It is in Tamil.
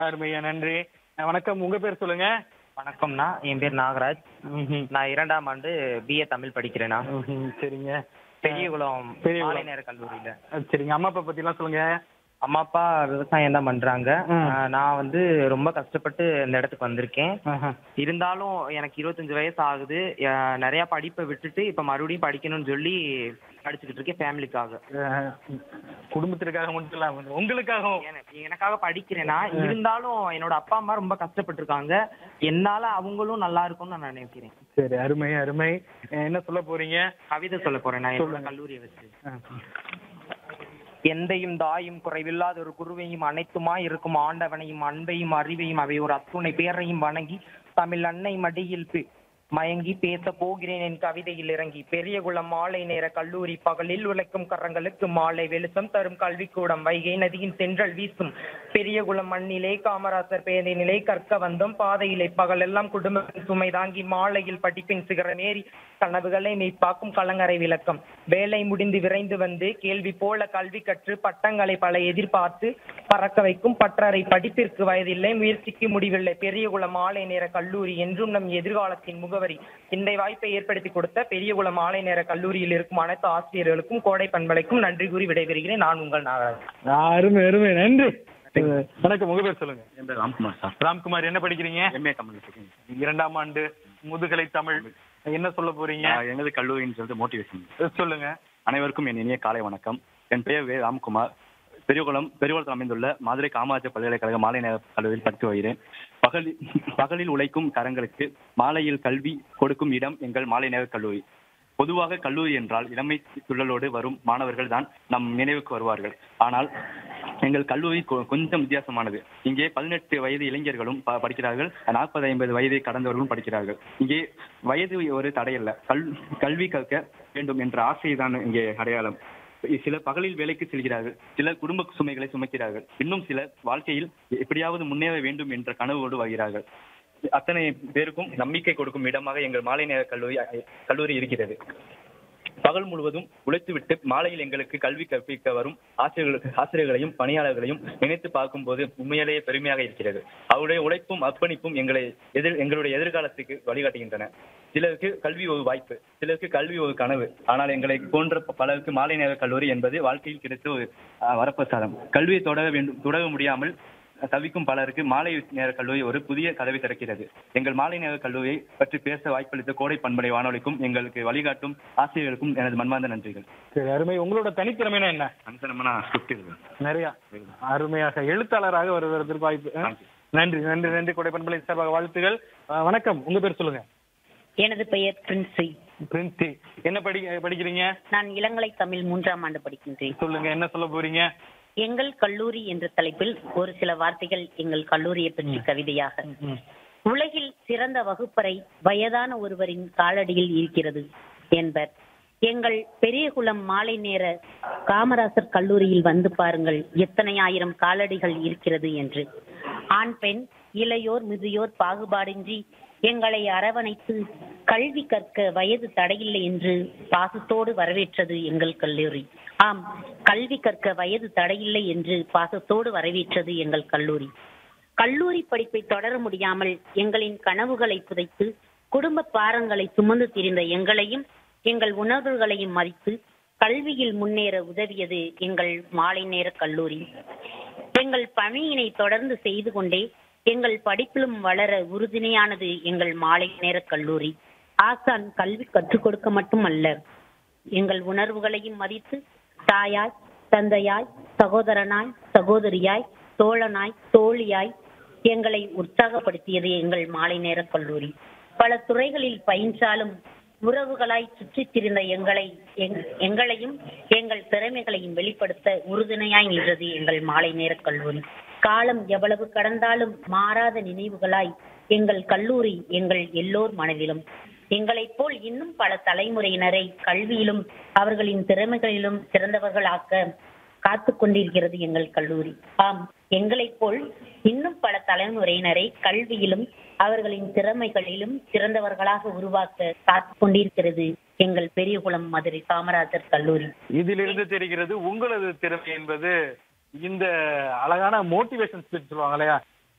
அருமையா நன்றி அஹ் வணக்கம் உங்க பேர் சொல்லுங்க வணக்கம்ண்ணா என் பேர் நாகராஜ் ம்ஹும். நான் இரண்டாம் ஆண்டு பிஏ தமிழ் படிக்கிறேண்ணா ம்ஹும். சரிங்க பெரியகுளம் பெரியகுளம். மாலை நேர கல்லூரியில அஹ் சரிங்க அம்மா அப்பா பத்தி எல்லாம் சொல்லுங்க அம்மா அப்பா விவசாயம் தான் பண்றாங்க ம். ஆஹ் நான் வந்து ரொம்ப கஷ்டப்பட்டு இந்த இடத்துக்கு வந்திருக்கேன் ஆஹா. இருந்தாலும் எனக்கு இருபத்தஞ்சு வயசு ஆகுது அஹ் நிறைய படிப்பை விட்டுட்டு இப்ப மறுபடியும் படிக்கணும்னு சொல்லி படிச்சுக்கிட்டு இருக்கேன் ஃபேமிலிக்காக அஹ் குடும்பத்திற்காக மட்டும் இல்லாம உங்களுக்காகவும் எனக்கு- எனக்காக படிக்கிறேன்னா இருந்தாலும் என்னோட அப்பா அம்மா ரொம்ப கஷ்டப்பட்டு இருக்காங்க என்னால அவங்களும் நல்லா இருக்கும்னு நான் நினைக்கிறேன் சரி அருமை அருமை அஹ் என்ன சொல்ல போறீங்க கவிதை சொல்ல போறேன் நான் என்னோட சொல்லுங்க. கல்லூரியை வச்சு அஹ் எந்தையும் தாயும் குறைவில்லாத ஒரு குருவையும் அனைத்துமாய் இருக்கும் ஆண்டவனையும் அன்பையும் அறிவையும் அவை ஒரு அத்துணை பேரையும் வணங்கி தமிழ் அன்னை மடியில் பி- மயங்கி பேச போகிறேன் என் கவிதையில் இறங்கி பெரியகுளம் மாலை நேர கல்லூரி பகலில் உழைக்கும் கரங்களுக்கு மாலை வெளிச்சம் தரும் கல்விக்கூடம் வைகை நதியின் தென்றல் வீசும் பெரியகுளம் மண்ணிலே காமராசர் பேதையினிலே கற்க வந்தோம் பாதையிலே பகலெல்லாம் குடும்பத்தின் சுமை தாங்கி மாலையில் படிப்பின் சிகரமேறி கனவுகளை மெய்ப்பாக்கும் கலங்கரை விளக்கம் வேலை முடிந்து விரைந்து வந்து கேள்வி போல கல்வி கற்று பட்டங்களை பல எதிர்பார்த்து பறக்க வைக்கும் பற்றரை படிப்பிற்கு வயதில்லை முயற்சிக்கு முடிவில்லை பெரியகுளம் மாலை நேர கல்லூரி என்றும் நம் எதிர்காலத்தின் முகவரி இந்த வாய்ப்பை ஏற்படுத்தி கொடுத்த பெரியகுளம் மாலை நேர கல்லூரியில் இருக்கும் அனைத்து ஆசிரியர்களுக்கும் கோடை பண்பலைக்கும் நன்றி கூறி விடைபெறுகிறேன் நான் உங்கள் நாகராஜ் அருமை அருமை நன்றி அஹ் வணக்கம் உங்க பேர் சொல்லுங்க என் பேர் ராம்குமார் சார் ராம்குமார் என்ன படிக்கிறீங்க எம்ஏ தமிழ் செகண்ட் இரண்டாம் ஆண்டு முதுகலை தமிழ் என்ன சொல்ல போறீங்க எங்களது கல்லூரின்னு சொல்லிட்டு மோட்டிவேஷன் அஹ் சொல்லுங்க அனைவருக்கும் என் இனிய காலை வணக்கம் என் பெயர் வே ராம்குமார் பெரியகுளம் பெரியகுளத்தில் அமைந்துள்ள மதுரை காமராஜர் பல்கலைக்கழக மாலை நேர கல்லூரியில் படித்து வருகிறேன் பகலில் பகலில் உழைக்கும் கரங்களுக்கு மாலையில் கல்வி கொடுக்கும் இடம் எங்கள் மாலை நேர கல்லூரி பொதுவாக கல்லூரி என்றால் இளமை சுழலோடு வரும் மாணவர்கள் தான் நம் நினைவுக்கு வருவார்கள் ஆனால் எங்கள் கல்லூரி கொ- கொஞ்சம் வித்தியாசமானது இங்கே பதினெட்டு வயது இளைஞர்களும் ப- படிக்கிறார்கள் நாற்பது ஐம்பது வயதை கடந்தவர்களும் படிக்கிறார்கள் இங்கே வயது ஒரு தடையல்ல கல் கல்வி கற்க வேண்டும் என்ற ஆசை தான் இங்கே அடையாளம் சிலர் பகலில் வேலைக்கு செல்கிறார்கள் சிலர் குடும்ப சுமைகளை சுமக்கிறார்கள் இன்னும் சிலர் வாழ்க்கையில் எப்படியாவது முன்னேற வேண்டும் என்ற கனவோடு வருகிறார்கள் அத்தனை பேருக்கும் நம்பிக்கை கொடுக்கும் இடமாக எங்கள் மாலை நேர கல்லூரி கல்லூரி இருக்கிறது பகல் முழுவதும் உழைத்துவிட்டு மாலையில் எங்களுக்கு கல்வி கற்பிக்க வரும் ஆசிரியர்கள் ஆசிரியர்களையும் பணியாளர்களையும் நினைத்து பார்க்கும்போது உண்மையிலேயே பெருமையாக இருக்கிறது அவருடைய உழைப்பும் அர்ப்பணிப்பும் எங்களை எதிர் எங்களுடைய எதிர்காலத்துக்கு வழிகாட்டுகின்றன சிலருக்கு கல்வி ஒரு வாய்ப்பு சிலருக்கு கல்வி ஒரு கனவு ஆனால் எங்களை போன்ற பலருக்கு மாலை நேர கல்லூரி என்பது வாழ்க்கையில் கிடைத்த ஒரு அஹ், வரப்பிரசாதம் கல்வியை தொடர வேண்டும் தொடர முடியாமல் தவிக்கும் பலருக்கு மாலை நேர கல்லூரி ஒரு புதிய கதவை திறக்கிறது எங்கள் மாலை நேர கல்லூரியை பற்றி பேச வாய்ப்பளித்த கோடை பண்பலை வானொலிக்கும் எங்களுக்கு வழிகாட்டும் ஆசிரியர்களுக்கும் எனது மன்மார்ந்த நன்றிகள் சரி அருமை உங்களோட தனித்திறமைனா என்ன அனுசனமா ஸ்கிரிப்ட் இருக்கு நிறைய அருமையாக எழுத்தாளராக வருவதற்கு வாய்ப்பு அஹ்? நன்றி நன்றி நன்றி கொடை பண்பலை சார்பாக வாழ்த்துகள் அஹ் வணக்கம் உங்க பேர் சொல்லுங்க எனது பெயர் பிரின்சி பிரின்சி என்ன படி படிக்கிறீங்க நான் இளங்கலை தமிழ் மூன்றாம் ஆண்டு படிக்கின்றேன் சொல்லுங்க என்ன சொல்ல போறீங்க எங்கள் கல்லூரி என்ற தலைப்பில் ஒரு சில வார்த்தைகள் எங்கள் கல்லூரியை பற்றி கவிதையாக ம். உலகில் சிறந்த வகுப்பறை வயதான ஒருவரின் காலடியில் இருக்கிறது என்பர் எங்கள் பெரியகுளம் மாலை நேர காமராசர் கல்லூரியில் வந்து பாருங்கள் எத்தனை ஆயிரம் காலடிகள் இருக்கிறது என்று ஆண் பெண் இளையோர் முதியோர் பாகுபாடின்றி எங்களை அரவணைத்து கல்வி கற்க வயது தடையில்லை என்று பாசத்தோடு வரவேற்றது எங்கள் கல்லூரி ஆம் கல்வி கற்க வயது தடையில்லை என்று பாசத்தோடு வரவேற்றது எங்கள் கல்லூரி கல்லூரி படிப்பை தொடர முடியாமல் எங்களின் கனவுகளை புதைத்து குடும்ப பாரங்களை சுமந்து திரிந்த எங்களையும் எங்கள் உணர்வுகளையும் மதித்து கல்வியில் முன்னேற உதவியது எங்கள் மாலை நேர கல்லூரி எங்கள் பணியினை தொடர்ந்து செய்து கொண்டே எங்கள் படிப்பிலும் வளர உறுதுணையானது எங்கள் மாலை நேர கல்லூரி ஆசான் கல்வி கற்றுக் கொடுக்க மட்டுமல்ல எங்கள் உணர்வுகளையும் மதித்து தாயாய் தந்தையாய் சகோதரனாய் சகோதரியாய் தோழனாய் தோழியாய் எங்களை உற்சாகப்படுத்தியது எங்கள் மாலை நேர கல்லூரி பல துறைகளில் பயின்றாலும் உறவுகளாய் சுற்றித் திரிந்த எங்களை எங்- எங்களையும் எங்கள் திறமைகளையும் வெளிப்படுத்த உறுதுணையாய் நின்றது எங்கள் மாலை நேர கல்லூரி காலம் எவ்வளவு கடந்தாலும் மாறாத நினைவுகளாய் எங்கள் கல்லூரி எங்கள் எல்லோர் மனதிலும் எங்களைப் போல் இன்னும் பல தலைமுறையினரை கல்வியிலும் அவர்களின் திறமைகளிலும் சிறந்தவர்களாக்க காத்து கொண்டிருக்கிறது எங்கள் கல்லூரி ஆம் எங்களைப் போல் இன்னும் பல தலைமுறையினரை கல்வியிலும் அவர்களின் திறமைகளிலும் சிறந்தவர்களாக உருவாக்க காத்து கொண்டிருக்கிறது எங்கள் பெரியகுளம் மதுரை காமராஜர் கல்லூரி இதிலிருந்து தெரிகிறது உங்களது திறமை என்பது இந்த அழகான மோட்டிவேஷன் ஸ்பீச் சொல்லுவாங்க இல்லையா